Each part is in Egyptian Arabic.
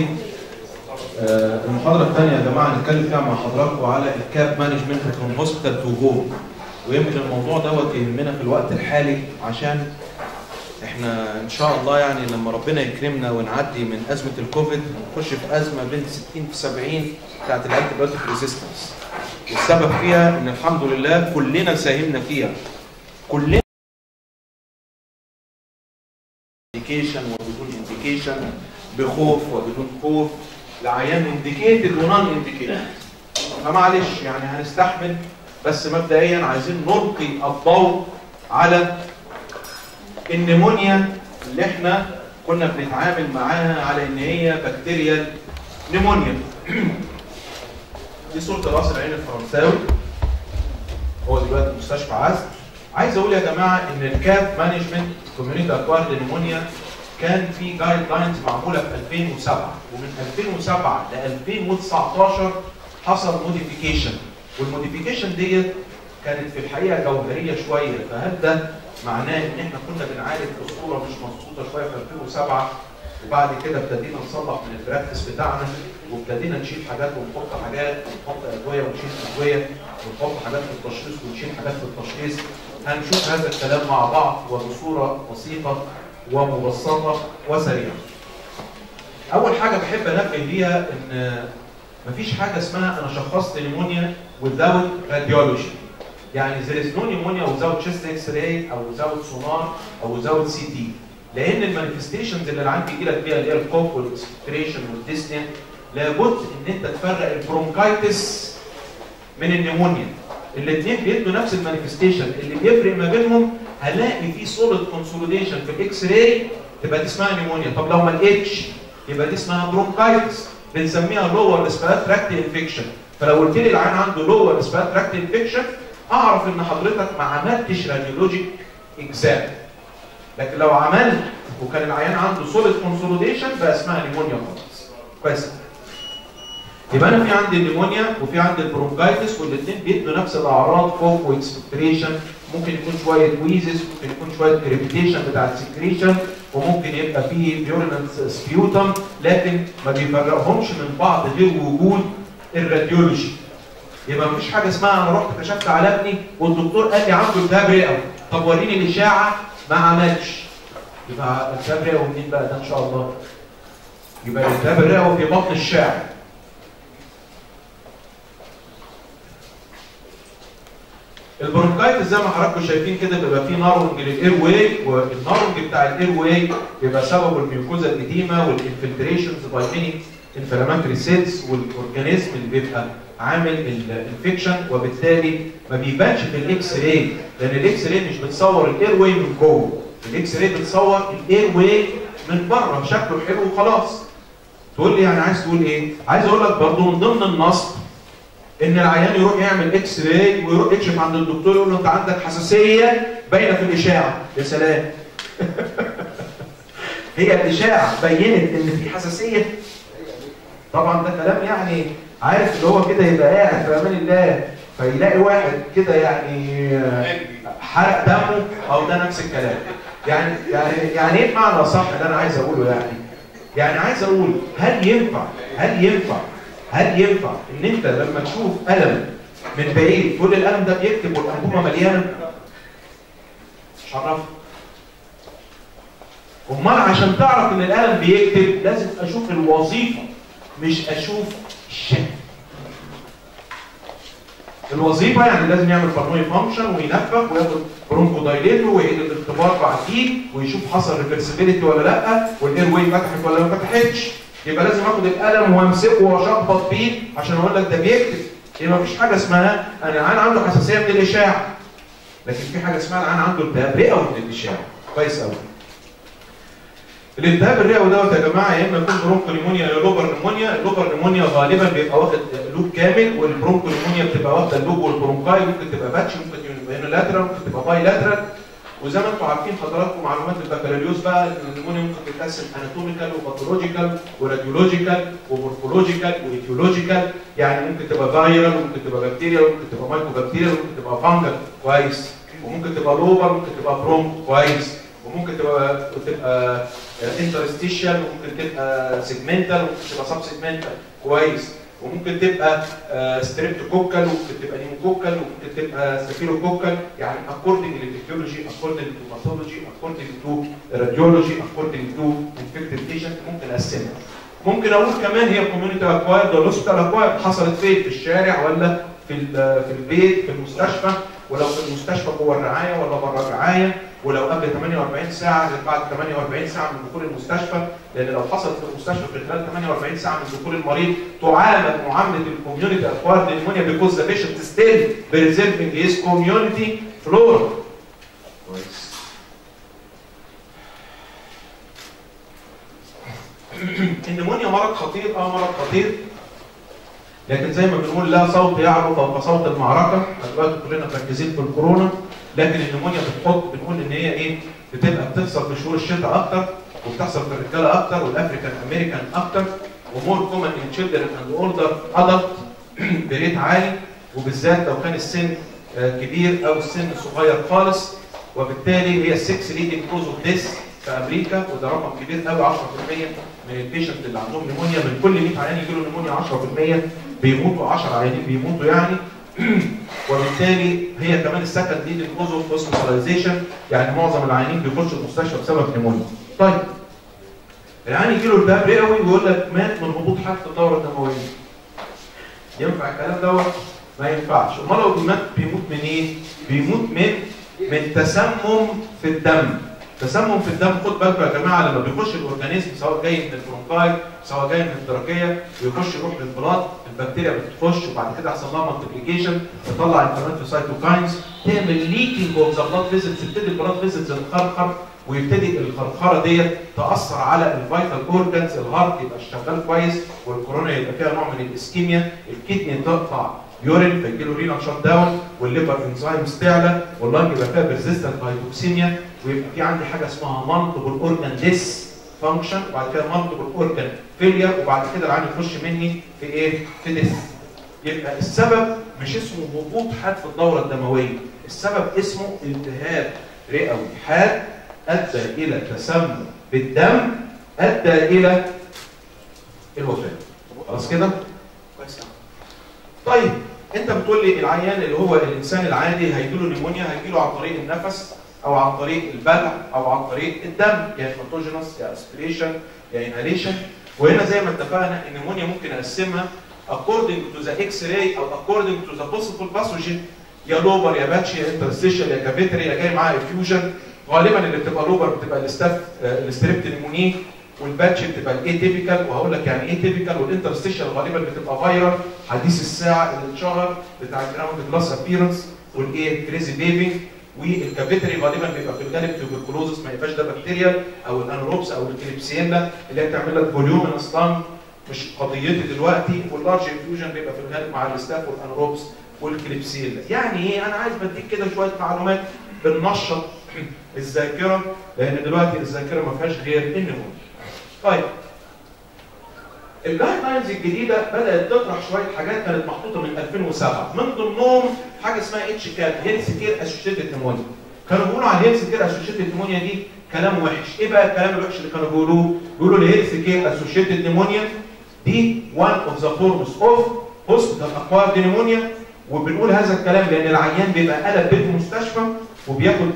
العظيم آه، المحاضرة الثانية يا جماعة هنتكلم فيها مع حضراتكم على الكاب مانجمنت فروم هوسبيتال تو هوم ويمكن الموضوع دوت يهمنا في الوقت الحالي عشان احنا ان شاء الله يعني لما ربنا يكرمنا ونعدي من ازمه الكوفيد نخش في ازمه بين 60 في 70 بتاعت الانتيبيوتيك ريزيستنس والسبب فيها ان الحمد لله كلنا ساهمنا فيها كلنا انديكيشن وبدون انديكيشن بخوف وبدون خوف لعيان انديكيتد ونون انديكيتد فمعلش يعني هنستحمل بس مبدئيا عايزين نلقي الضوء على النمونيا اللي احنا كنا بنتعامل معاها على ان هي بكتيريال نمونيا دي صورة راس العين الفرنساوي هو دلوقتي مستشفى عزل عايز اقول يا جماعه ان الكاب مانجمنت كوميونيتي اكوارد نمونيا كان في جايد لاينز معموله في 2007 ومن 2007 ل 2019 حصل موديفيكيشن والموديفيكيشن ديت كانت في الحقيقه جوهريه شويه فهل ده معناه ان احنا كنا بنعالج بصوره مش مظبوطه شويه في 2007 وبعد كده ابتدينا نصلح من البراكتس بتاعنا وابتدينا نشيل حاجات ونحط حاجات ونحط ادويه ونشيل ادويه ونحط حاجات في التشخيص ونشيل حاجات في التشخيص هنشوف هذا الكلام مع بعض وبصوره بسيطه ومبسطه وسريعه. اول حاجه بحب انبه ليها ان مفيش حاجه اسمها انا شخصت نيمونيا without radiology. يعني there is no pneumonia without chest x-ray او without sonar او without CT. لان المانيفستيشنز اللي العيان بيجي لك بيها اللي هي الكوف والاكسبكتريشن والديسنيا لابد ان انت تفرق البرونكايتس من النيمونيا. الاثنين بيدوا نفس المانيفستيشن اللي بيفرق ما بينهم هلاقي في سوليد كونسوليديشن في الاكس راي تبقى دي اسمها نيمونيا طب لو ما لقيتش يبقى دي اسمها برونكايتس بنسميها لور ريسبيرات تراكت انفكشن فلو قلت لي العيان عنده لور ريسبيرات تراكت انفكشن اعرف ان حضرتك ما عملتش راديولوجيك اكزام لكن لو عملت وكان العيان عنده سوليد كونسوليديشن بقى اسمها نيمونيا خالص كويس يبقى انا في عندي النيمونيا وفي عندي البرونكايتس والاثنين بيدوا نفس الاعراض فوق واكسبكتريشن ممكن يكون شويه ويزز ممكن يكون شويه كريبيتيشن بتاع السكريشن وممكن يبقى فيه فيورنس سبيوتم لكن ما بيفرقهمش من بعض غير وجود الراديولوجي يبقى مفيش حاجه اسمها انا رحت كشفت على ابني والدكتور قال لي عنده التهاب رئوي طب وريني الاشاعه ما عملش يبقى التهاب رئوي منين بقى ده ان شاء الله يبقى التهاب الرئوي في بطن الشاعر البرونكايتس زي ما حضراتكم شايفين كده بيبقى فيه نارونج للاير واي والنارونج بتاع الاير واي بيبقى سببه الميوكوزا القديمه والانفلتريشنز باي ميني انفلاماتوري سيلز والاورجانيزم اللي بيبقى عامل الانفكشن وبالتالي ما بيبانش في الاكس راي لان الاكس راي مش بتصور الاير واي من جوه الاكس راي بتصور الاير واي من بره شكله حلو وخلاص تقول لي يعني عايز تقول ايه؟ عايز اقول لك برضه من ضمن النصب ان العيان يروح يعمل اكس راي ويروح يكشف عند الدكتور يقول له انت عندك حساسيه باينه في الاشاعه يا سلام هي الاشاعه بينت ان في حساسيه طبعا ده كلام يعني عارف اللي هو كده يبقى قاعد في امان الله فيلاقي واحد كده يعني حرق دمه او ده نفس الكلام يعني يعني يعني ايه بمعنى صح اللي انا عايز اقوله يعني يعني عايز اقول هل ينفع هل ينفع هل ينفع ان انت لما تشوف قلم من بعيد تقول القلم ده بيكتب والانبوبه مليانه مش عرفت امال عشان تعرف ان القلم بيكتب لازم اشوف الوظيفه مش اشوف الشكل الوظيفه يعني لازم يعمل بالموني فانكشن وينفخ وياخد برونكو دايليتور ويعيد الاختبار بعديه ويشوف حصل ريفرسبيليتي ولا لا والاير واي فتحت ولا ما فتحتش يبقى لازم اخد القلم وامسكه واشخبط بيه عشان اقول لك ده بيكتب يبقى مفيش حاجه اسمها انا العيان عنده حساسيه من الاشاعه لكن في حاجه اسمها العيان عنده التهاب رئوي من الاشاعه كويس قوي الالتهاب الرئوي دوت يا جماعه يا اما يكون برونكو نيمونيا يا لوبر نيمونيا اللوبر نيمونيا غالبا بيبقى واخد لوب كامل والبرونكو نيمونيا بتبقى واخده اللوب والبرونكاي ممكن تبقى باتش ممكن تبقى يونيلاترال ممكن تبقى باي لاترال وزي ما انتم عارفين حضراتكم معلومات البكالوريوس بقى ان النمونيا ممكن تتقسم اناتوميكال وباثولوجيكال وراديولوجيكال ومورفولوجيكال وايتيولوجيكال يعني ممكن تبقى فايرال وممكن تبقى بكتيريا وممكن تبقى مايكرو بكتيريا وممكن تبقى فانجل كويس وممكن تبقى لوبر ممكن تبقى برونك كويس وممكن تبقى تبقى انترستيشال وممكن تبقى سيجمنتال وممكن تبقى سب سيجمنتال كويس وممكن تبقى ستريبتوكوكال وممكن تبقى نيموكوكال وممكن تبقى ستافيلوكوكال يعني according للفيسيولوجي according to pathology according to radiology according to infected patient ممكن اقسمها ممكن اقول كمان هي كوميونتي اكوايرد ولا هوسبيتال اكوايرد حصلت فين في الشارع ولا في في البيت في المستشفى ولو في المستشفى جوه الرعايه ولا بره الرعايه ولو قبل 48 ساعه غير بعد 48 ساعه من دخول المستشفى لان لو حصلت في المستشفى في خلال 48 ساعه من دخول المريض تعامل معامله الكوميونتي اكوايرد نيمونيا بيكوز ذا بيشنت ستيل بريزيرفنج هيز كوميونتي فلورا كويس النمونيا مرض خطير اه مرض خطير لكن زي ما بنقول لا صوت يعلو فوق صوت المعركه دلوقتي كلنا مركزين في الكورونا لكن النمونيا بتحط بنقول ان هي ايه بتبقى بتحصل في شهور الشتاء اكتر وبتحصل في الرجاله اكتر والافريكان امريكان اكتر ومور كومن ان تشيلدرن اند اولدر ادلت بريت عالي وبالذات لو كان السن كبير او السن صغير خالص وبالتالي هي 6 ليدنج كوز اوف ديس في امريكا وده رقم كبير قوي 10% من البيشنت اللي عندهم نمونيا من كل 100 عيان يجي له نمونيا 10% بيموتوا 10 عيانين بيموتوا يعني وبالتالي هي كمان السكند ليدنج كوز اوف هوسبيتاليزيشن يعني معظم العيانين بيخشوا المستشفى بسبب نمونيا. طيب العيان يجي له التهاب رئوي ويقول لك مات من هبوط حركه الدوره الدمويه. ينفع الكلام دوت؟ ما ينفعش، امال لو بيموت بيموت من ايه؟ بيموت من من تسمم في الدم. تسمم في الدم خد بالكم يا جماعه لما بيخش الاورجانيزم سواء جاي من البرونكاي سواء جاي من التراكيه ويخش يروح للبلاط البكتيريا بتخش وبعد كده يحصل لها مالتيبليكيشن تطلع انفلاماتوري سايتوكاينز تعمل ليكينج اوف ذا بلاد فيزلز تبتدي البلاد فيزلز تتخرخر ويبتدي الخرخره ديت تاثر على الفيتال اورجانز الهارت يبقى شغال كويس والكورونا يبقى فيها نوع من الاسكيميا الكدني تقطع يورين فيجي له رينال شات داون والليفر انزيمز تعلى واللنج يبقى فيها بيرزيستنت هايبوكسيميا ويبقى في عندي حاجه اسمها مالتيبل اورجان ديس فانكشن وبعد كده مالتيبل اورجان فيلير وبعد كده العين يخش مني في ايه؟ في ديس يبقى السبب مش اسمه هبوط حاد في الدوره الدمويه السبب اسمه التهاب رئوي حاد ادى الى تسمم بالدم ادى الى الوفاه خلاص كده؟ كويس طيب انت بتقول لي العيان اللي هو الانسان العادي هيجي له نيمونيا هيجي له عن طريق النفس او عن طريق البلع او عن طريق الدم يا هيماتوجينس يا اسبريشن يا انهاليشن وهنا زي ما اتفقنا النيمونيا ممكن اقسمها according to the X-ray او according to the possible pathogen يا لوبر يا باتش يا انترستيشن يا كافيتري يا جاي معاها افيوجن غالبا اللي بتبقى لوبر بتبقى الاستاف الستريبت نيموني والباتش بتبقى الاي تيبيكال وهقول لك يعني ايه تيبيكال والانترستيشن غالبا بتبقى فايرال حديث الساعه اللي اتشهر بتاع الجراوند جلاس ابيرنس والايه كريزي بيبي والكافيتري غالبا بيبقى في الغالب تيوبركلوزس ما يبقاش ده بكتيريا او الانوروبس او الكليبسيلا اللي هي بتعمل لك فوليومينس طن مش قضيتي دلوقتي واللارج انفيوجن بيبقى في الغالب مع الاستاف والانوروبس والكليبسيلا يعني ايه انا عايز بديك كده شويه معلومات بننشط الذاكره لان دلوقتي الذاكره ما فيهاش غير النمو طيب الجايد لاينز الجديده بدات تطرح شويه حاجات كانت محطوطه من 2007 من ضمنهم حاجه اسمها اتش كات هيلث كير اسوشيتد نمونيا كانوا بيقولوا على الهيلث كير اسوشيتد نمونيا دي كلام وحش ايه بقى الكلام الوحش اللي كانوا بيقولوه بيقولوا الهيلث كير اسوشيتد نمونيا دي one of the forms of hospital acquired pneumonia وبنقول هذا الكلام لان العيان بيبقى قلب بيت مستشفى وبياخد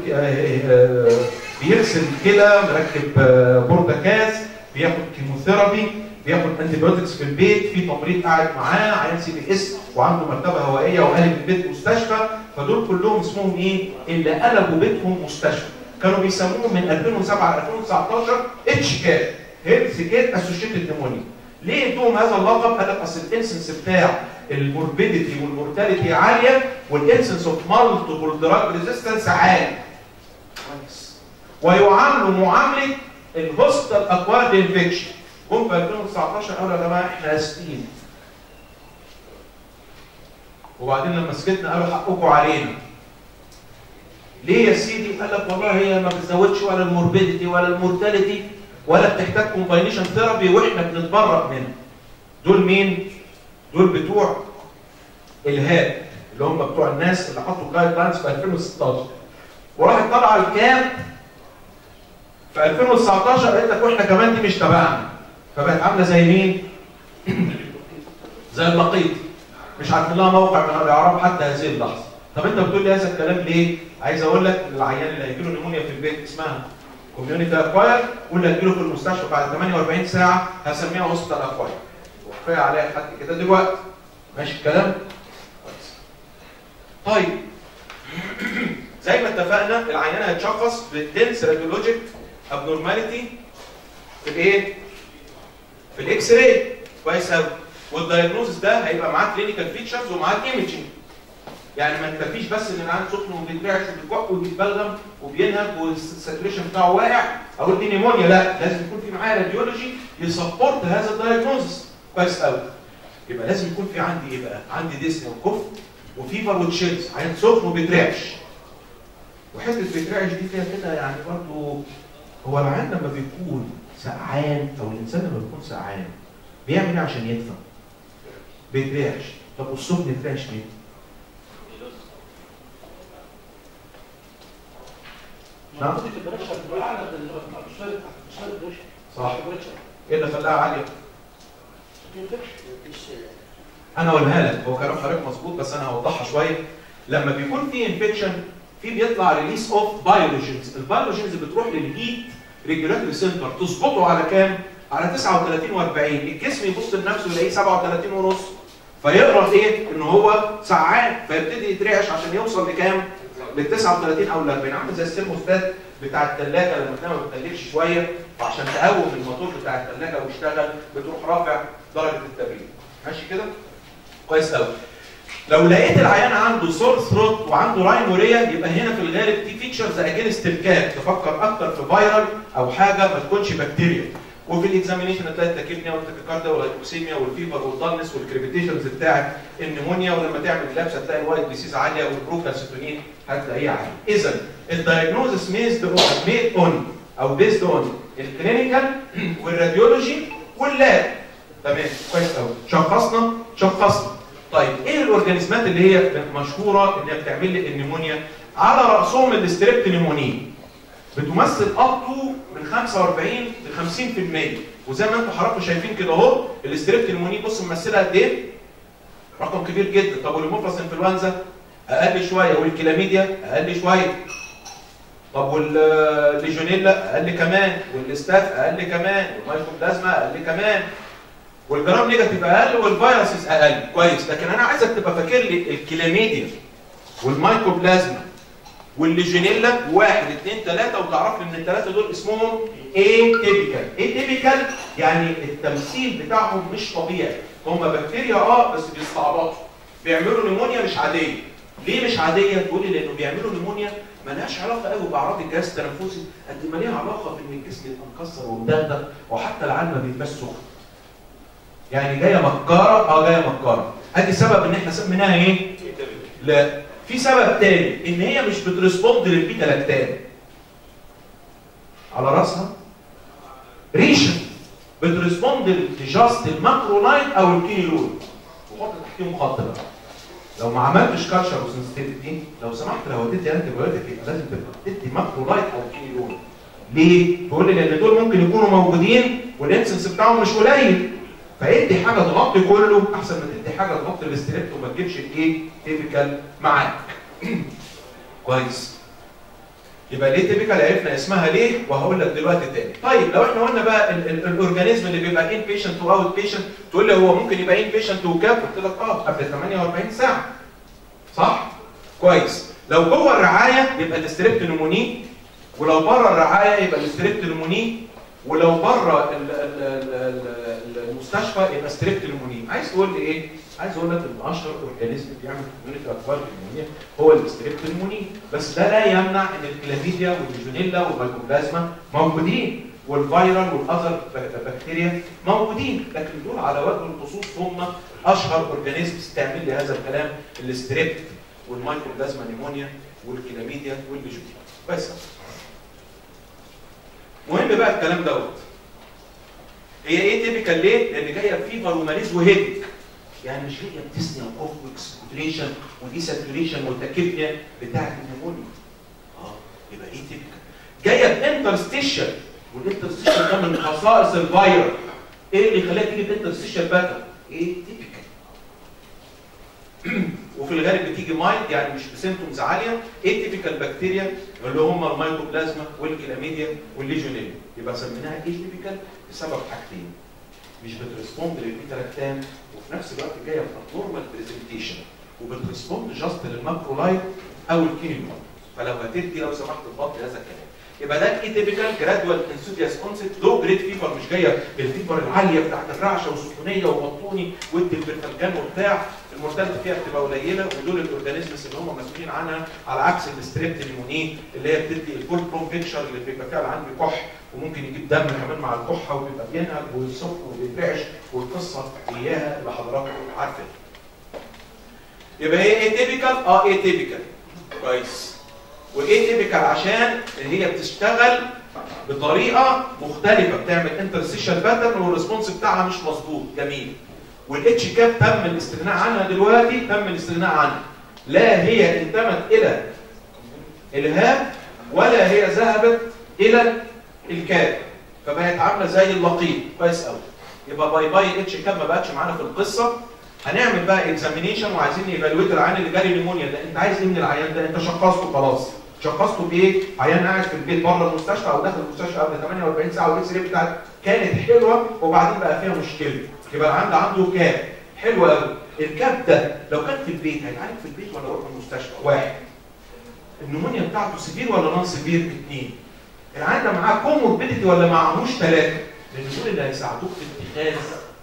بيغسل كلى مركب بوردكاس بياخد كيموثيرابي بياخد انتي بايوتكس في البيت في تمريض قاعد معاه عيان سي بي اس وعنده مرتبه هوائيه وقالب البيت مستشفى فدول كلهم اسمهم ايه؟ اللي قلبوا بيتهم مستشفى كانوا بيسموهم من 2007 ل 2019 اتش كات هيلث كير اسوشيتد نيمونيا ليه ادوهم هذا اللقب؟ قال لك اصل الانسنس بتاع الموربيديتي والمورتاليتي عاليه والانسنس اوف مالتيبل دراج ريزيستنس عالي. كويس. ويعاملوا معامله الهوستال اكوارد انفكشن. جم في 2019 قالوا يا جماعه احنا اسفين. وبعدين لما سكتنا قالوا حقكم علينا. ليه يا سيدي؟ قال لك والله هي ما بتزودش ولا الموربيديتي ولا المورتاليتي ولا بتحتاج كومباينيشن ثيرابي واحنا بنتبرأ منها. دول مين؟ دول بتوع الهاب اللي هم بتوع الناس اللي حطوا جايد لاينز في 2016 وراحت طالعه الكام في 2019 قالت لك واحنا كمان دي مش تبعنا فبقت عامله زي مين؟ زي اللقيط مش عارفين لها موقع من الاعراب حتى هذه اللحظه طب انت بتقول لي هذا الكلام ليه؟ عايز اقول لك ان العيان اللي هيجي له نمونيا في البيت اسمها كوميونيتي اكواير واللي هيجي له في المستشفى بعد 48 ساعه هسميها هوسبيتال اكواير وكفايه عليها حد كده دلوقتي ماشي الكلام؟ كويس. طيب زي ما اتفقنا العيان هيتشخص بالدنس راديولوجيك ابنورماليتي في الايه؟ في الاكس راي كويس قوي والدايجنوزس ده هيبقى معاه كلينيكال فيتشرز ومعاه ايمجنج يعني ما تكفيش بس ان العيان سخن وبيترعش وبيتوق وبيتبلغم وبينهج والساتوريشن بتاعه واقع اقول دي نيمونيا لا لازم يكون في معايا راديولوجي يسبورت هذا الدايجنوزس كويس قوي يبقى لازم يكون في عندي ايه بقى؟ عندي ديسني وكف وفيفر وتشيلز عيان سخن وبيترعش وحته بيترعش دي فيها كده يعني برضه هو العيان لما بيكون سقعان او الانسان لما بيكون سقعان بيعمل ايه عشان يدفى؟ بيترعش طب والسخن يترعش ليه؟ نعم. المفروض التمبريتشر تبقى اعلى من الاتموسفير اتموسفير بريشر صح التمبريتشر ايه اللي خلاها عاليه؟ في انفكشن انا اقولها لك هو كلام حضرتك مظبوط بس انا هوضحها شويه لما بيكون في انفكشن في بيطلع ريليس اوف بايولوجينز البايولوجينز بتروح للهيت ريجولاتوري سنتر تظبطه على كام؟ على 39 و40 الجسم يبص لنفسه يلاقيه 37 ونص فيقرا ايه؟ ان هو سعان فيبتدي يترعش عشان يوصل لكام؟ لل 39 او ل 40 عامل زي السيرموستات بتاع الثلاجه لما تنام ما بتقللش شويه وعشان تقوم الموتور بتاع الثلاجه ويشتغل بتروح رافع درجه التبريد ماشي كده؟ كويس قوي لو لقيت العيان عنده سور ثروت وعنده راينوريا يبقى هنا في الغالب دي فيتشرز اجينست الكاب تفكر اكتر في فيرال او حاجه ما تكونش بكتيريا وفي الاكزامينيشن هتلاقي التاكيبنيا والتكيكارديا والهيبوكسيميا والفيفر والضلنس والكريبيتيشنز بتاعت النمونيا ولما تعمل لابس هتلاقي الوايت ديسيز عاليه والبروكالسيتونين هتلاقيها عاليه. اذا الدايجنوزس ميزد اون ميد اون او بيزد اون الكلينيكال والراديولوجي واللاب تمام كويس قوي شخصنا شخصنا طيب ايه الاورجانيزمات اللي هي مشهوره ان هي بتعمل لي النمونيا على راسهم الاستريبت نيمونين بتمثل اب تو من 45 ل 50% وزي ما انتم حضراتكم شايفين كده اهو الاستريبت نيمونين بص ممثلها قد ايه؟ رقم كبير جدا طب والهيموفلس انفلونزا اقل شويه والكلاميديا اقل شويه طب والليجونيلا اقل كمان والاستاف اقل كمان والمايكوبلازما اقل كمان والجرام نيجاتيف اقل والفيروسز اقل كويس لكن انا عايزك تبقى فاكر لي الكلاميديا والمايكوبلازما والليجينيلا واحد اثنين ثلاثة وتعرف لي ان الثلاثة دول اسمهم ايه تيبيكال ايه تيبيكال يعني التمثيل بتاعهم مش طبيعي هم بكتيريا اه بس بيستعبطوا بيعملوا نمونيا مش عادية ليه مش عادية؟ تقولي لانه بيعملوا نمونيا ملهاش علاقة قوي باعراض الجهاز التنفسي قد ما ليها علاقة بان الجسم يبقى مكسر ومدغدغ وحتى العين ما بيبقاش سخن يعني جايه مكاره اه جايه مكاره ادي سبب ان احنا سميناها ايه لا في سبب تاني ان هي مش بتريسبوند للبيتا لاكتام على راسها ريشه بتريسبوند لجاست الماكرونايت او الكينيلون وحط تحتيهم خط بقى لو ما عملتش كالشر وسنسيتيفيتي لو سمحت لو اديتي انتي بايوتيك يبقى لازم تدي ماكرونايت او كينيلون ليه؟ تقول لي لان دول ممكن يكونوا موجودين والانسنس بتاعهم مش قليل فادي حاجه تغطي كله احسن ما تدي حاجه تغطي الاستريبت وما تجيبش الايه تيبيكال معاك كويس يبقى ليه تيبيكال عرفنا اسمها ليه وهقول لك دلوقتي تاني طيب لو احنا قلنا بقى ال- ال- الاورجانيزم اللي بيبقى ان بيشنت واوت بيشنت تقول لي هو ممكن يبقى ان بيشنت وكاب قلت لك اه قبل 48 ساعه صح كويس لو جوه الرعايه يبقى الاستريبت نموني ولو بره الرعايه يبقى الاستريبت نموني ولو بره ال- ال- ال- ال- المستشفى يبقى ستريبت نمونين عايز تقول لي ايه عايز اقول لك ان اشهر اورجانيزم بيعمل كوميونيتي اكوار نمونيا هو الستريبت نمونين بس ده لا يمنع ان الكلاميديا والليجونيلا والمايكوبلازما موجودين والفيرال والاذر بكتيريا موجودين لكن دول على وجه الخصوص هم اشهر اورجانيزمز تعمل لي هذا الكلام الستريبت والمايكوبلازما نيمونيا والكلاميديا والليجونيلا بس مهم بقى الكلام دوت هي ايه تيبيكال ليه؟ لان جايه فيفر وماليز وهيدك يعني مش جايه بتسني اوف واكسبوتريشن ودي ساتوريشن والتكيبنيا بتاعت النمونيا اه يبقى ايه تيبيكال؟ جايه بانترستيشن والانترستيشن ده من خصائص الفيروس ايه اللي يخليها تيجي بانترستيشن باتر ايه تيبيكال وفي الغالب بتيجي مايلد يعني مش بسيمتومز عاليه ايه تيبيكال بكتيريا اللي هم الميكوبلازما والكلاميديا والليجونيلا يبقى سميناها ايه تيبيكال بسبب حاجتين مش بتريسبوند للبيتا لاكتام وفي نفس الوقت جايه في نورمال برزنتيشن وبتريسبوند جاست للماكرولايت او الكينيكال فلو هتدي لو سمحت تغطي هذا الكلام يبقى ده ايتيبيكال جرادوال انسودياس كونسيبت لو جريد فيفر مش جايه بالفيفر العاليه بتاعت الرعشه والسخونيه وبطوني ودي البرتلجان وبتاع المورتاليتي فيها بتبقى قليله ودول الاورجانيزمز اللي هم مسؤولين عنها على عكس الستريبت نيمونين اللي هي بتدي الفول بروم بيكشر اللي بيبقى فيها العين بيكح وممكن يجيب دم كمان مع الكحه وبيبقى بينهج ويصف وبيترعش والقصه اياها اللي حضراتكم عارفينها. يبقى هي ايه تيبيكال؟ اه ايه تيبيكال. كويس. وايه تيبيكال عشان هي بتشتغل بطريقه مختلفه بتعمل انترسيشن باترن والريسبونس بتاعها مش مظبوط جميل. والاتش كاب تم الاستغناء عنها دلوقتي تم الاستغناء عنها. لا هي انتمت الى الهاب ولا هي ذهبت الى الكاب فبقت عامله زي اللقيط كويس قوي يبقى باي باي اتش كاب ما بقتش معانا في القصه هنعمل بقى اكزامينيشن وعايزين نيفالويت العيان اللي جالي نيمونيا ده انت عايز ايه من العيان ده انت شخصته خلاص شخصته بايه؟ عيان قاعد في البيت بره المستشفى او داخل المستشفى قبل 48 ساعه والاكس راي بتاعت كانت حلوه وبعدين بقى فيها مشكله يبقى العيان ده عنده كاب حلو قوي الكاب ده لو كان في البيت هيتعالج في البيت ولا يروح المستشفى؟ واحد النمونيا بتاعته سيفير ولا نون سيفير؟ اثنين العيان ده معاه كوموربيديتي ولا معهوش ثلاثه؟ لان دول اللي هيساعدوك في اتخاذ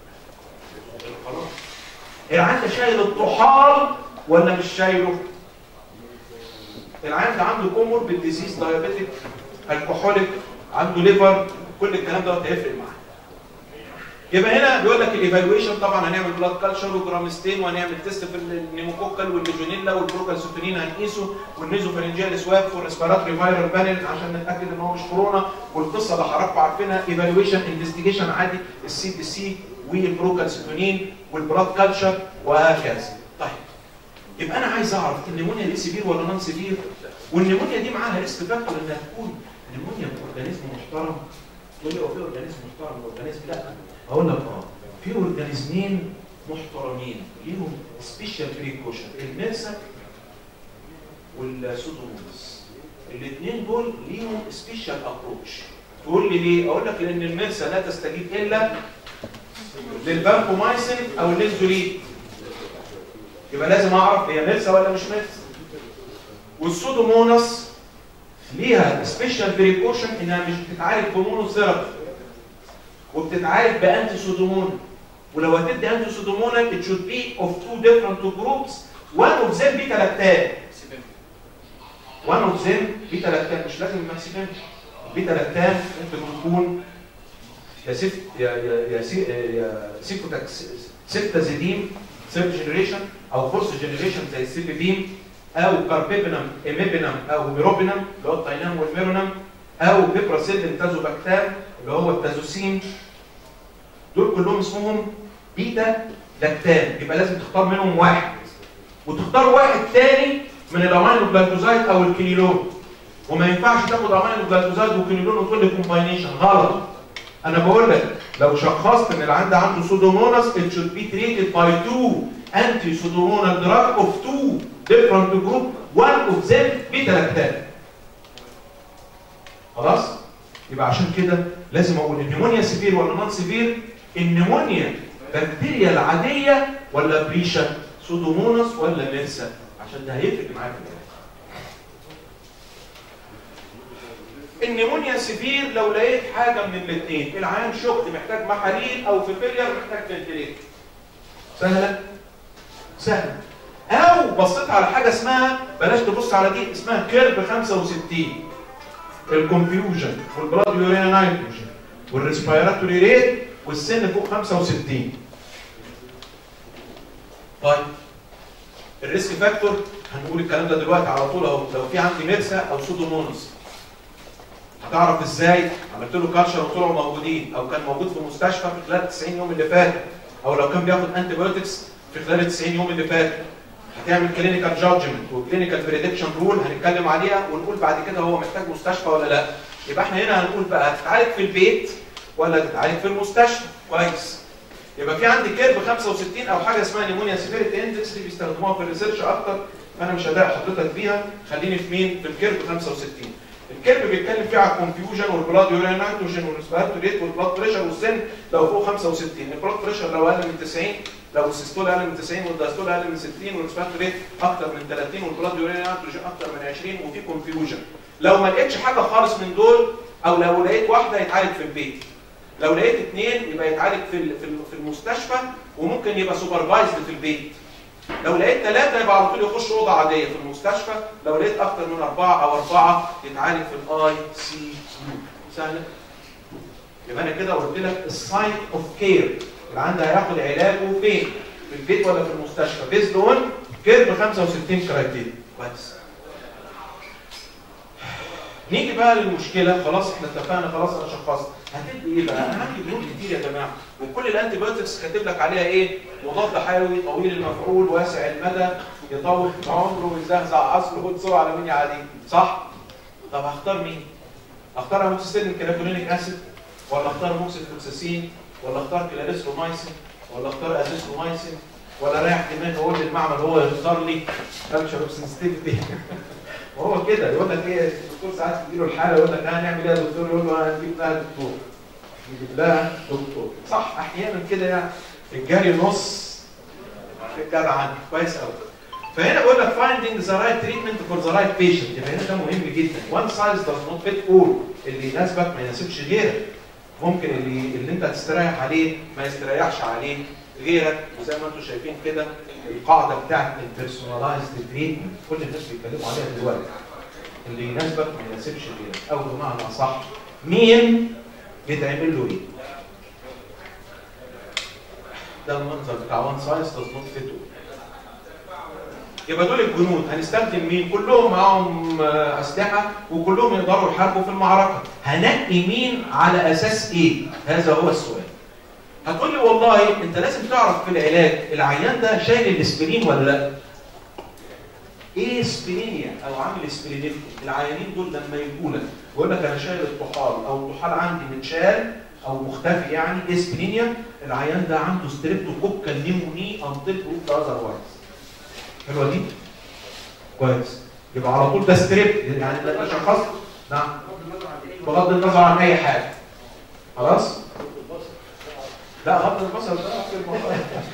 القرار. العيان ده شايل الطحال ولا مش شايله؟ العيان ده عنده كوموربيد ديزيز دايابيتيك الكحوليك عنده ليفر كل الكلام ده هيفرق معاه. يبقى هنا بيقول لك الايفالويشن طبعا هنعمل بلاد كالتشر وجرامستين وهنعمل تيست في النيموكوكال والليجونيلا والبروكالسيتونين هنقيسه والنيزوفارنجيال سواب والريسبيراتوري فايرال بانل عشان نتاكد ان هو مش كورونا والقصه اللي حضراتكم عارفينها ايفالويشن انفستيجيشن عادي السي بي سي والبروكالسيتونين والبلاد كالتشر وهكذا. طيب يبقى انا عايز اعرف النيمونيا دي سيفير ولا نون سيفير والنيمونيا دي معاها ريسك فاكتور انها تكون نيمونيا اورجانيزم محترم تقول لي هو في اورجانيزم محترم اورجانيزم لا اقول لك اه في اورجانيزمين محترمين ليهم سبيشال بريكوشن المرسا والسودومونس الاثنين دول ليهم سبيشال ابروتش تقول لي ليه؟ اقول لك لان المرسا لا تستجيب الا للبانكومايسين او اللينزوليد يبقى لازم اعرف هي مرسا ولا مش مرسا والسودومونس ليها سبيشال بريكوشن انها مش بتتعالج بمونوثيرابي وبتتعالج بانتي سودومون ولو هتدي انتي سودومونال it should be of two different groups one of them بيتا لاكتان one of them بيتا لاكتان مش لازم ماكسيمم بيتا لاكتان ممكن تكون يا سيف يا يا يا سي يا سيكوتاكس سيبتازيدين ثيرد جنريشن او فورث جنريشن زي السيبيبيم او كاربيبينم ايميبينم او ميروبينم اللي هو التاينام والميرونم او بيبراسيل تازوباكتام اللي هو التازوسين دول كلهم اسمهم بيتا لاكتان يبقى لازم تختار منهم واحد وتختار واحد تاني من الامينو جلايكوزايد او الكينيلون وما ينفعش تاخد امينو جلايكوزايد وكينيلون وتقول لي كومباينيشن غلط انا بقول لك لو شخصت ان العيان ده عنده سودوموناس it should be treated by two anti pseudomonal drug of two different group one of them بيتا لاكتان خلاص يبقى عشان كده لازم اقول النمونيا سيفير ولا نون سيفير النمونيا بكتيريا العاديه ولا بريشا سودوموناس ولا ميرسا عشان ده هيفرق معاك في الآخر. النمونيا سيفير لو لقيت حاجه من الاثنين العيان شخط محتاج محاليل او في فيلير محتاج فنتليت سهله سهله او بصيت على حاجه اسمها بلاش تبص على دي اسمها كيرب 65 الكونفيوجن والبلاد يورينا نيتروجين والريسبيراتوري ريت والسن فوق 65 طيب الريسك فاكتور هنقول الكلام ده دلوقتي على طول اهو لو في عندي ميرسا او سودومونس هتعرف ازاي عملت له كالشر وطلعوا موجودين او كان موجود في مستشفى في خلال 90 يوم اللي فاتوا او لو كان بياخد انتي بايوتكس في خلال 90 يوم اللي فاتوا هتعمل كلينيكال جادجمنت وكلينيكال بريدكشن رول هنتكلم عليها ونقول بعد كده هو محتاج مستشفى ولا لا يبقى احنا هنا هنقول بقى هتتعالج في البيت ولا تتعالج في المستشفى كويس يبقى في عندي كيرف 65 او حاجه اسمها نيمونيا سيفيريتي اندكس دي بيستخدموها في الريسيرش اكتر فانا مش هضايق حضرتك فيها خليني في مين في الكيرف 65 الكيرف بيتكلم فيه على الكونفيوجن والبلاد يورين نيتروجين والريسبيراتوري ريت والبلاد بريشر والسن لو فوق 65 البلاد بريشر لو اقل من 90 لو السيستول اقل من 90 والدايستول اقل من 60 والريسبيراتوري ريت اكتر من 30 والبلاد يورين نيتروجين اكتر من 20 وفي كونفيوجن لو ما لقيتش حاجه خالص من دول او لو لقيت واحده يتعالج في البيت لو لقيت اثنين يبقى يتعالج في ال- في ال- في المستشفى وممكن يبقى سوبرفايزد في البيت لو لقيت ثلاثة يبقى على طول يخش أوضة عادية في المستشفى، لو لقيت أكتر من أربعة أو أربعة يتعالج في الأي سي يو. سهلة؟ يبقى أنا كده قلت لك السايت أوف كير اللي عنده هياخد علاجه فين؟ في البيت ولا في المستشفى؟ بيزد أون كيرف 65 كرايتيريا. كويس. نيجي بقى للمشكله خلاص احنا اتفقنا خلاص انا شخصت هتدي ايه بقى؟ انا عندي بنود كتير يا جماعه وكل الانتي بايوتكس كاتب لك عليها ايه؟ مضاد حيوي طويل المفعول واسع المدى يطول عمره ويزهزع اصله بسرعه على مين يا عادي صح؟ طب هختار مين؟ اختار اموكسيسيلين كرياتونيك اسيد ولا اختار موكسيفلوكساسين ولا اختار كلاريسرومايسين ولا اختار ازيثرومايسين ولا رايح دماغي اقول للمعمل هو يختار لي كالتشر اوف سنسيتيفيتي وهو كده يقول لك ايه الدكتور ساعات تجيله الحاله يقول لك هنعمل ايه يا دكتور يقول له هنجيب لها دكتور نجيب لها دكتور صح احيانا كده يعني الجري نص الجدع كويس قوي فهنا بقول لك finding the right treatment for the right patient يبقى هنا ده مهم جدا one size does not fit all اللي يناسبك ما يناسبش غيرك ممكن اللي اللي انت تستريح عليه ما يستريحش عليه غيرك وزي ما انتم شايفين كده القاعده بتاعت البيرسوناليزد تريتمنت كل الناس بيتكلموا عليها دلوقتي اللي يناسبك ما يناسبش غيرك او بمعنى اصح مين بيتعمل له ايه؟ ده المنظر بتاع وان سايز does not fit all يبقى دول الجنود هنستخدم مين؟ كلهم معاهم آه، اسلحه وكلهم يقدروا يحاربوا في المعركه. هنقي مين على اساس ايه؟ هذا هو السؤال. هتقول لي والله انت لازم تعرف في العلاج العيان ده شايل الاسبرين ولا لا؟ ايه اسبرينيا او عامل اسبرينيتي؟ العيانين دول لما يجوا لك يقول لك انا شايل الطحال او الطحال عندي متشال او مختفي يعني اسبرينيا العيان ده عنده ستريبتوكوكال نيموني انتل بروف اذروايز. حلوه دي؟ كويس يبقى على طول ده ستريب يعني ده انت شخصت نعم بغض النظر عن اي حاجه خلاص؟ لا غض البصر ده نفس الموضوع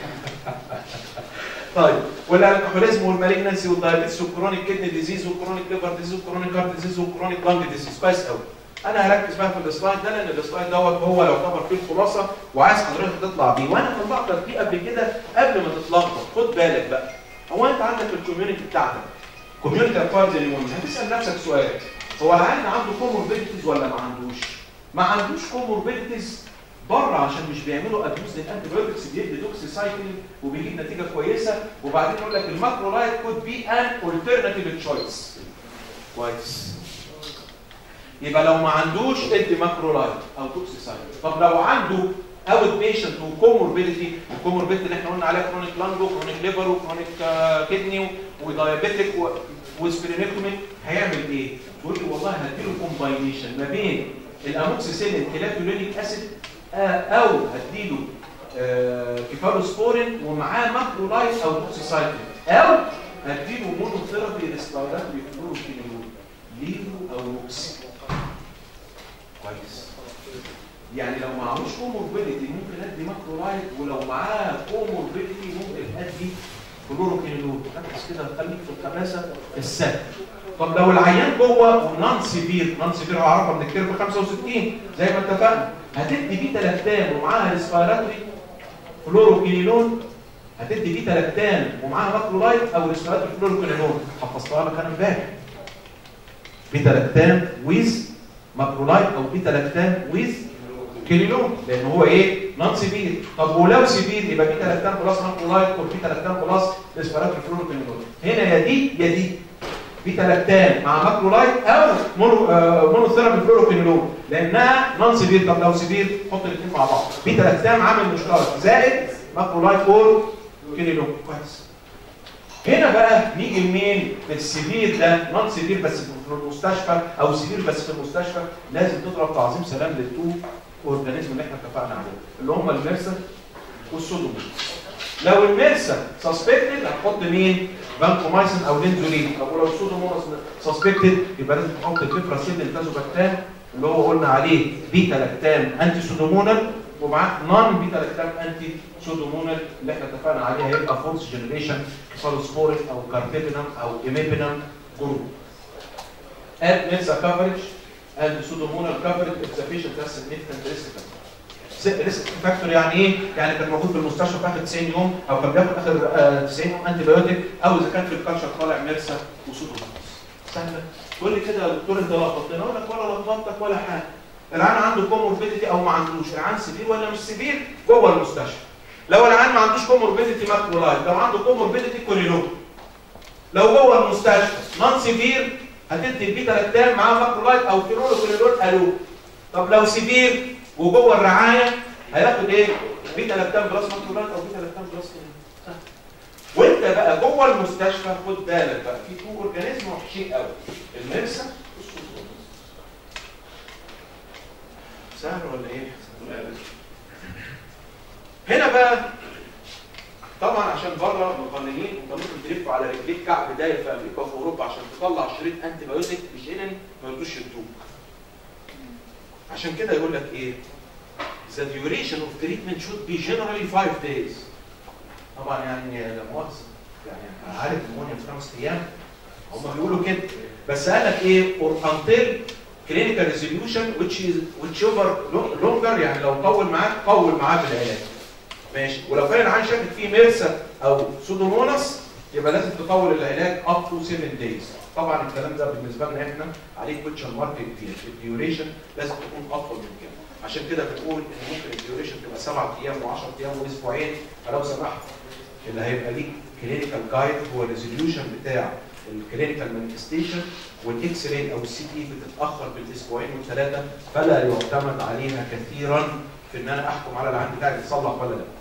طيب والالكحوليزم والمالجنسي والدايابيتس والكرونيك كدني ديزيز والكرونيك ليفر ديزيز والكرونيك هارت ديزيز والكرونيك لانج ديزيز كويس قوي انا هركز بقى في السلايد ده لان السلايد دوت هو يعتبر فيه الخلاصه وعايز حضرتك تطلع بيه وانا طلعتك فيه قبل كده قبل ما تتلخبط خد بالك بقى هو انت عندك الكوميونتي بتاعتك كوميونتي اكوارد اليوم هتسال نفسك سؤال هو العيان عنده كوموربيديتيز ولا ما عندوش؟ ما عندوش كوموربيديتيز بره عشان مش بيعملوا ابيوز للانتيبيوتكس بيدي دوكسي سايكل وبيجيب نتيجه كويسه وبعدين يقول لك الماكرولايت كود بي ان اولترناتيف تشويس كويس يبقى لو ما عندوش ادي ماكرولايت او توكسي سايكل طب لو عنده اوت بيشنت وكوموربيديتي الكوموربيديتي اللي احنا قلنا عليها كرونيك لانجو كرونيك ليفر وكرونيك كدني ودايابيتيك وسبرينكتومي هيعمل ايه؟ تقول لي والله هديله كومباينيشن ما بين الاموكسيسيلين كلافيولينيك اسيد او هديله آه، كيفالوسبورين ومعاه ماكرولايت او توكسيسايكلين او هديله مونوثيرابي ريسبيراتوري فلوروكينول ليفو او موكسي كويس يعني لو معهوش كوموربيديتي ممكن ادي ماكرولايت ولو معاه كوموربيديتي ممكن ادي كلوروكينول ركز كده خليك في الخباثه السهل طب لو العيان جوه ونان سيفير نان سيفير هعرفها من الكيرف 65 زي ما اتفقنا هتدي بيه تلاتان ومعاها ريسبيراتوري فلوروكينول هتدي بيه تلاتان ومعاها ماكرولايت او ريسبيراتوري فلوروكينول حفظتها لك انا امبارح بيتا ويز ماكرولايت او بيتا ويز كيليلون لان هو ايه نون سيفير طب ولو سيفير يبقى بيتا لاكتام بلس ماكرولايت وبيتا لاكتام بلس ريسبيراتوري فلوروكينول هنا يا دي يا دي بيتا لاكتام مع ماكرولايت او مونو آه مونوثيرابي فلوروكينول لانها نون سيفير طب لو سيفير حط الاثنين مع بعض بيتا لاكتام عامل مشترك زائد ماكرولايت اور كيليلون كويس هنا بقى نيجي لمين في السيفير ده نون سيفير بس في المستشفى او سيفير بس في المستشفى لازم تضرب تعظيم سلام للتو اورجانيزم اللي احنا اتفقنا عليه اللي هم الميرسا والسودوموناس لو الميرسا سسبكتد هتحط مين بانكومايسين او لينزولين او لو السودوموناس سسبكتد يبقى لازم تحط الفيفراسيل التازوباكتام اللي هو قلنا عليه بيتا لاكتام انتي سودومونال ومعاه نون بيتا لاكتام انتي سودومونال اللي احنا اتفقنا عليها هيبقى فورس جنريشن سالوسبورين او كاربيبينم او ايميبينم جروب add mensa coverage and pseudomonal coverage if the patient has significant risk factor. ريسك فاكتور يعني ايه؟ يعني كان موجود في المستشفى في اخر 90 يوم او كان بياخد اخر آه 90 يوم انتي بايوتيك او اذا كان في الكالتشر طالع ميرسا وسودوموناس. سهله تقول لي كده يا دكتور انت لخبطتني اقول لك ولا لخبطتك ولا حاجه. العيان عنده كوموربيديتي او ما عندوش، العيان سيفير ولا مش سيفير جوه المستشفى. لو العيان ما عندوش كوموربيديتي ماكرولايت، لو عنده كوموربيديتي كوريلوم. لو جوه المستشفى نون سيفير هتدي البيتا لاكتام معاه ماكرولايت او فينولوكوليدول الو طب لو سيفير وجوه الرعايه هياخد ايه؟ بيتا لاكتام بلس ماكرولايت او بيتا لاكتام بلس كده. وانت بقى جوه المستشفى خد بالك بقى في تو اورجانيزم وحشين قوي المرسا والسوسوس سهل ولا ايه؟ هنا بقى طبعا عشان بره مقننين انت ممكن تلف على رجليك كعب داير في امريكا وفي اوروبا عشان تطلع شريط انتي بايوتيك مش انني ما يردوش يدوك عشان كده يقول لك ايه the duration of treatment should be generally 5 days طبعا يعني لا مؤاخذه يعني عارف المونيا في خمس ايام هم بيقولوا كده بس قال لك ايه or until clinical resolution which is whichever longer يعني لو طول معاك طول معاه بالعلاج ماشي ولو كان العيان شاكك فيه ميرسا او سودوموناس يبقى لازم تطول العلاج اب تو 7 دايز طبعا الكلام ده بالنسبه لنا احنا عليه كوتشن مارك كتير الديوريشن لازم تكون اطول من كده عشان كده بنقول ان ممكن الديوريشن تبقى 7 ايام و10 ايام واسبوعين فلو سمحت اللي هيبقى ليك كلينيكال جايد هو الريزوليوشن بتاع الكلينيكال مانيفستيشن والاكس راي او السي تي بتتاخر بالاسبوعين والثلاثه فلا يعتمد عليها كثيرا في ان انا احكم على العيان بتاعي يتصلح ولا لا.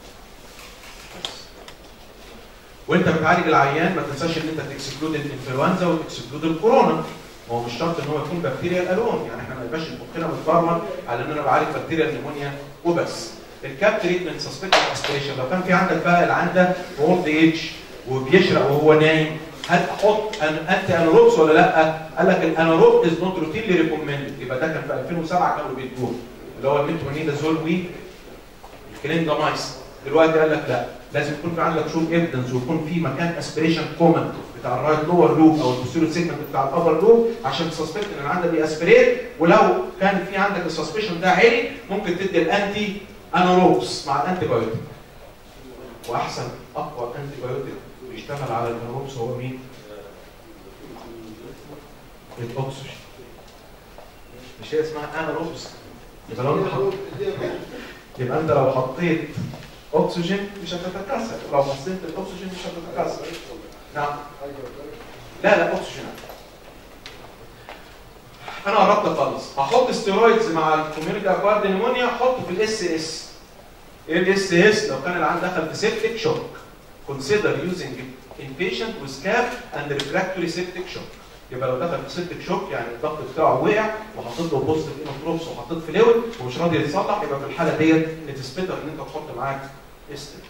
وانت بتعالج العيان ما تنساش ان انت تكسكلود الانفلونزا وتكسكلود الكورونا هو مش شرط ان هو يكون بكتيريا الالون يعني احنا ما يبقاش مخنا متبرمج على ان انا بعالج بكتيريا النمونيا وبس الكاب تريتمنت سسبكت اسبريشن لو كان في عندك بقى العيان ده اولد ايج وبيشرق وهو نايم هل احط أن انتي اناروبس ولا لا؟ قال لك الاناروب از نوت روتينلي ريكومندد يبقى ده كان في 2007 كانوا بيدوه اللي هو الميترونيدازول وي الكليندامايسين دلوقتي قال لك لا لازم يكون في عندك شوب ايفيدنس ويكون في مكان اسبريشن كومن بتاع الرايت لور لوب او البوستيريور سيجمنت بتاع الابر لوب عشان تسسبكت ان العيان ده بيأسبريت ولو كان في عندك السسبشن ده عالي ممكن تدي الانتي اناروبس مع الانتي بايوتيك واحسن اقوى انتي بايوتيك بيشتغل على الاناروبس هو مين؟ الاكسجين مش هي اسمها اناروبس يبقى لو انت حط- يبقى انت لو حطيت اكسجين مش هتتكاثر لو حطيت الاكسجين مش هتتكاثر نعم لا لا اكسجين انا قربت اخلص هحط ستيرويدز مع الكوميونيتي اكوارد نيمونيا احطه في الاس اس ايه الاس اس لو كان العيان دخل في سيبتيك شوك consider using it in patient with CAF and refractory septic shock يبقى لو دخل في سيبتيك شوك يعني الضغط بتاعه وقع وحطيت له بوزيتيف انوتروبس وحطيت فلويد ومش راضي يتصلح يبقى في الحاله ديت اتسبيتر ان انت تحط معاك استر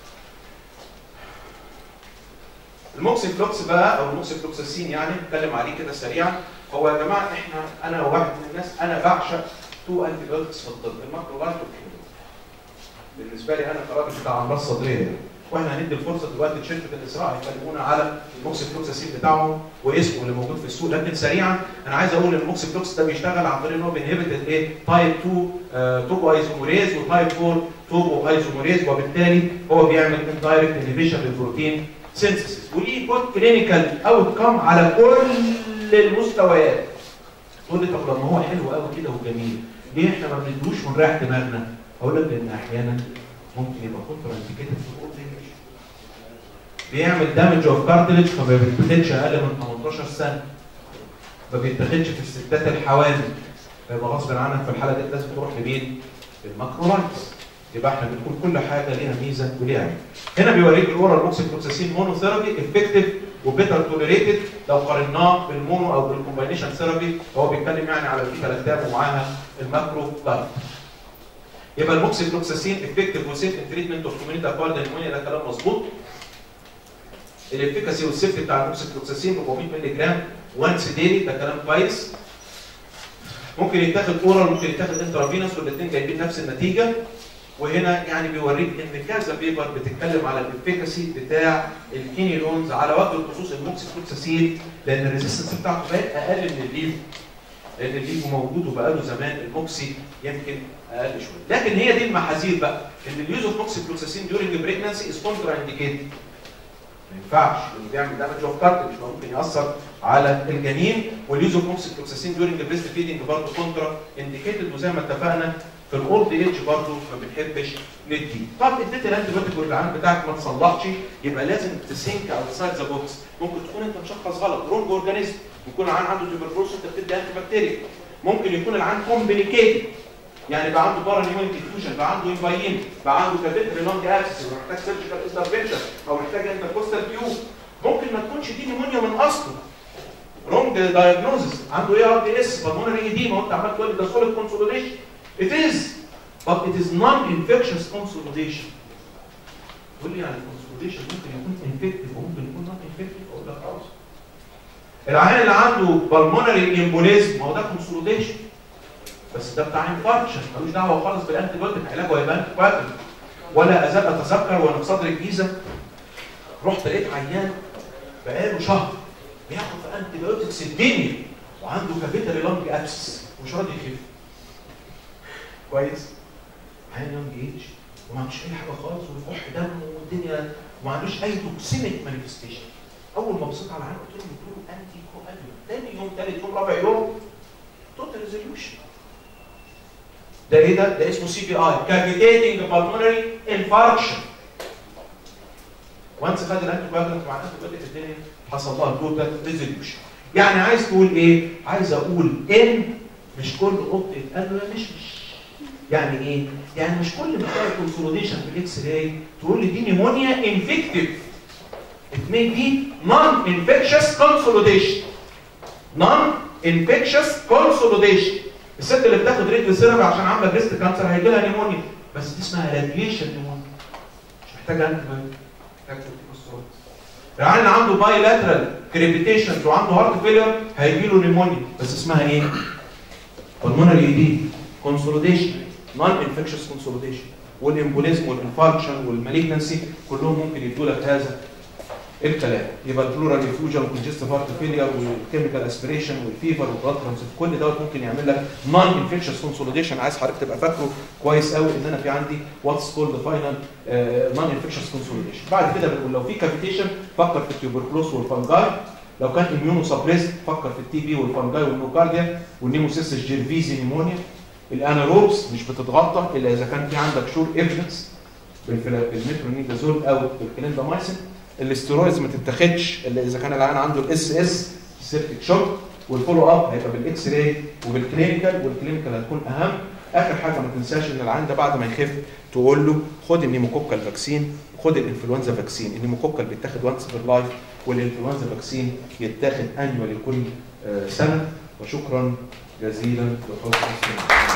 الموكسيفلوكس بقى او الموكسيفلوكساسين يعني نتكلم عليه كده سريعا هو يا جماعه احنا انا واحد من الناس انا بعشق تو انتي بايوتكس في الطب الماكرولايت والكيميو بالنسبه لي انا كراجل بتاع امراض صدريه يعني. واحنا هندي الفرصه دلوقتي لشركه الاسراء يكلمونا على الموكسيفلوكساسين بتاعهم واسمه اللي موجود في السوق لكن سريعا انا عايز اقول ان الموكسيفلوكس ده بيشتغل عن طريق ان هو بينهبت الايه تايب 2 آه، توبو ايزوموريز وتايب 4 توبو ايزوموريز وبالتالي هو بيعمل اندايركت انهبيشن للبروتين سينثيسيس وليه جود كلينيكال اوت كام على كل المستويات تقول لي طب لما هو حلو قوي كده وجميل ليه احنا ما بندوش ونريح دماغنا؟ اقول لك لان احيانا ممكن يبقى كونتر انديكيتد في الاولد ايج بيعمل دامج اوف كارتلج فما بيتاخدش اقل من 18 سنه ما بيتاخدش في الستات الحوامل فيبقى غصب عنك في الحاله دي لازم تروح لمين؟ للماكرولايتس يبقى احنا بنقول كل حاجه ليها ميزه وليها عيب هنا بيوريك الاورال اوكسيكلوكساسين مونوثيرابي افكتيف وبيتر توليريتد لو قارناه بالمونو او بالكومباينيشن ثيرابي هو بيتكلم يعني على الكلاتاب ومعاها الماكرو لايت يبقى الموكسيكلوكساسين افكتيف وسيف ان تريتمنت اوف كوميونيتي اكوارد نيمونيا ده كلام مظبوط الافكاسي والسيفتي بتاع الموكسيكلوكساسين 400 مللي جرام وانس ديلي ده كلام كويس ممكن يتاخد اورال ممكن يتاخد انترافينوس والاثنين جايبين نفس النتيجه وهنا يعني بيوريك ان كذا بيبر بتتكلم على الافكاسي بتاع الكينيلونز على وجه الخصوص الموكسيكلوكساسين لان الريزستنس بتاعته بقت اقل من الليف لان الليف موجود وبقاله زمان الموكسي يمكن اقل شويه لكن هي دي المحاذير بقى ان اليوز اوف موكسيكلوكساسين ديورنج بريجنسي از كونترا انديكيتد ما ينفعش لانه بيعمل دامج اوف كارتلج ممكن ياثر على الجنين واليوز اوف موكسيكلوكساسين ديورنج بريست فيدنج برضه كونترا انديكيتد وزي ما اتفقنا في الاولد ايج برضه ما بنحبش ندي طب اديت الانتيبيوتيك والجعان بتاعك ما تصلحش يبقى لازم تسينك اوتسايد ذا بوكس ممكن تكون انت مشخص غلط رونج اورجانيزم يكون العيان عنده تيوبركلوز انت بتدي انتي بكتيريا ممكن يكون العيان كومبليكيتد يعني بقى عنده بارا نيمونيك ديفيوجن بقى عنده انفايين بقى عنده كافيتري لونج اكسس محتاج سيرجيكال انترفنشن او محتاج انتركوستال تيوب ممكن ما تكونش دي نيمونيا من اصله رونج دايجنوزس عنده اي ار دي اس بالمونري ايديما وانت عمال تقول ده سوليد كونسوليديشن It is but it is non-infectious consolidation. تقول لي يعني الكونسوليديشن ممكن يكون انفكتيف وممكن يكون نون انفكتيف اقول لك خلاص. العيان اللي عنده بالمونري امبوليزم ما هو ده كونسوليديشن بس ده بتاع انفاركشن ملوش دعوه خالص بالانتي بايوتيك علاجه هيبقى انتي بايوتيك ولا ازال اتذكر وانا في صدر الجيزه رحت لقيت عيان بقاله شهر بياخد في انتي بايوتكس الدنيا وعنده كابيتال لونج ابسس ومش راضي يخف كويس عيان يونج ايج وما عندوش اي حاجه خالص وبيكح دم والدنيا وما عندوش اي توكسيميك مانيفستيشن اول ما بصيت على العيان قلت له قلت له انتي كواجولانت تاني يوم تالت يوم رابع يوم توتال ريزوليوشن ده ايه ده؟ ده اسمه سي بي اي كافيتيتنج بالمونري انفاركشن وانس خد الانتي كواجولانت مع الانتي بايوتيك الدنيا حصل لها توتال ريزوليوشن يعني عايز تقول ايه؟ عايز اقول ان مش كل قطه قالوا مش مش يعني ايه؟ يعني مش كل ما تلاقي كونسوليديشن في الاكس راي تقول لي دي نيمونيا انفكتيف. It may be non-infectious consolidation. Non-infectious consolidation. الست اللي بتاخد ريت سيرم عشان عامله بريست كانسر هيجي لها نيمونيا بس دي اسمها راديشن نيمونيا. مش محتاجه انت محتاج كورتيكوستيرويد. العيان اللي عنده باي لاترال كريبيتيشنز وعنده هارت فيلير هيجي له نيمونيا بس اسمها ايه؟ pulmonary دي consolidation non infectious consolidation والامبوليزم والانفاركشن والمالجنسي كلهم ممكن يدوا لك هذا الكلام يبقى البلورال ديفيوجن والكونجستيف هارت فيلير والكيميكال اسبريشن والفيفر والبلاد ترانسفير كل دوت ممكن يعمل لك نون انفكشس كونسوليديشن عايز حضرتك تبقى فاكره كويس قوي ان انا في عندي واتس كولد فاينل نون انفكشس كونسوليديشن بعد كده بنقول لو في كافيتيشن فكر في التيوبركلوز والفنجاي لو كان اميونو سبريست فكر في التي بي والفنجاي والنوكارديا والنيموسيستس جيرفيزي نيمونيا الاناروبس مش بتتغطى الا اذا كان في عندك شور ايفيدنس بالمترونيدازول او بالكليندامايسين الاستيرويدز ما تتاخدش الا اذا كان العيان عنده الاس اس سيرتك شوك والفولو اب هيبقى بالاكس راي وبالكلينيكال والكلينيكال هتكون اهم اخر حاجه ما تنساش ان العيان ده بعد ما يخف تقول له خد النيموكوكال فاكسين خد الانفلونزا فاكسين النيموكوكال بيتاخد وانس في اللايف والانفلونزا فاكسين يتاخد انيوالي كل سنه وشكرا جزيلا لحسن الاستماع